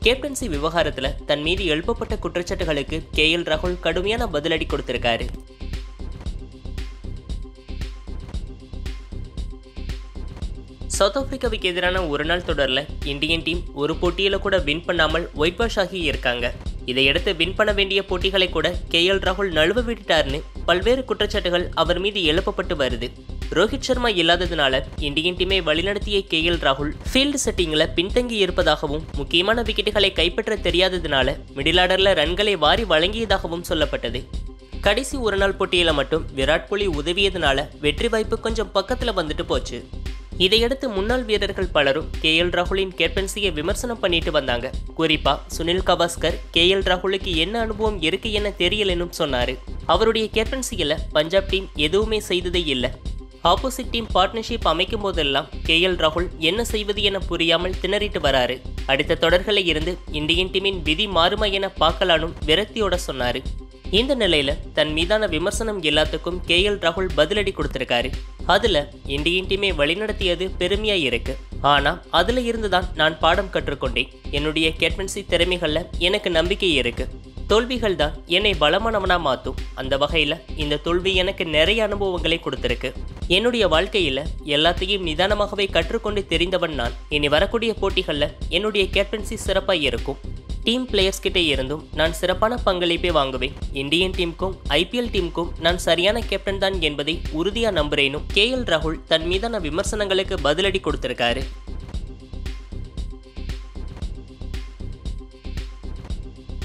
captaincy விவகாரத்துல தன் மீது எழுப்பப்பட்ட குற்றச்சாட்டுகளுக்கு கே எல் ராகுல் கடுமையான பதிலடி கொடுத்திருக்காரு சவுத் ஆப்பிரிக்காவுக்கு எதிரான ஒரு நாள் தொடரில் இந்தியன் டீம் ஒரு போட்டியில கூட வின் பண்ணாமல் ஒயிட் வாஷ் ஆகி இருக்காங்க இதையடுத்து வின் பண்ண வேண்டிய போட்டிகளை கூட கே எல் ராகுல் நழுவ விட்டுட்டார்னு பல்வேறு குற்றச்சாட்டுகள் அவர் மீது எழுப்பப்பட்டு வருது ரோஹித் சர்மா இல்லாததுனால இந்தியன் டீமை வழிநடத்திய கே எல் ராகுல் ஃபீல்டு செட்டிங்கில் பின்தங்கி இருப்பதாகவும் முக்கியமான விக்கெட்டுகளை கைப்பற்ற தெரியாததுனால மிடில் ஆர்டர்ல ரன்களை வாரி வழங்கியதாகவும் சொல்லப்பட்டது கடைசி ஒரு நாள் போட்டியில மட்டும் விராட் கோலி உதவியதுனால வெற்றி வாய்ப்பு கொஞ்சம் பக்கத்துல வந்துட்டு போச்சு இதையடுத்து முன்னாள் வீரர்கள் பலரும் கே எல் ராகுலின் கேப்டன்சியை விமர்சனம் பண்ணிட்டு வந்தாங்க குறிப்பா சுனில் கவாஸ்கர் கே எல் ராகுலுக்கு என்ன அனுபவம் இருக்கு என தெரியலன்னு சொன்னாரு அவருடைய கேப்டன்சியில பஞ்சாப் டீம் எதுவுமே செய்ததே இல்லை ஆப்போசிட் டீம் பார்ட்னர்ஷிப் அமைக்கும் போதெல்லாம் கே எல் ராகுல் என்ன செய்வது என புரியாமல் திணறிட்டு வராரு அடுத்த தொடர்களை இருந்து இந்தியன் டீமின் விதி மாறுமா என பார்க்கலானும் விரக்தியோட சொன்னாரு இந்த நிலையில தன் மீதான விமர்சனம் எல்லாத்துக்கும் கே எல் ராகுல் பதிலடி கொடுத்திருக்காரு அதுல இந்தியன் டீமை வழிநடத்தியது பெருமையா இருக்கு ஆனா அதுல இருந்து தான் நான் பாடம் கற்றுக்கொண்டேன் என்னுடைய கேப்டன்சி திறமைகள்ல எனக்கு நம்பிக்கை இருக்கு தோல்விகள் தான் என்னை பலமானவனா மாத்தும் அந்த வகையில இந்த தோல்வி எனக்கு நிறைய அனுபவங்களை கொடுத்திருக்கு என்னுடைய வாழ்க்கையில எல்லாத்தையும் நிதானமாகவே கற்றுக்கொண்டு தெரிந்தவன் நான் இனி வரக்கூடிய போட்டிகள்ல என்னுடைய கேப்டன்சி சிறப்பா இருக்கும் டீம் பிளேயர்ஸ் கிட்டே இருந்தும் நான் சிறப்பான பங்களிப்பை வாங்குவேன் இந்தியன் டீமுக்கும் ஐபிஎல் டீமுக்கும் நான் சரியான கேப்டன் தான் என்பதை உறுதியா நம்புறேனும் கே எல் ராகுல் தன் மீதான விமர்சனங்களுக்கு பதிலடி கொடுத்திருக்காரு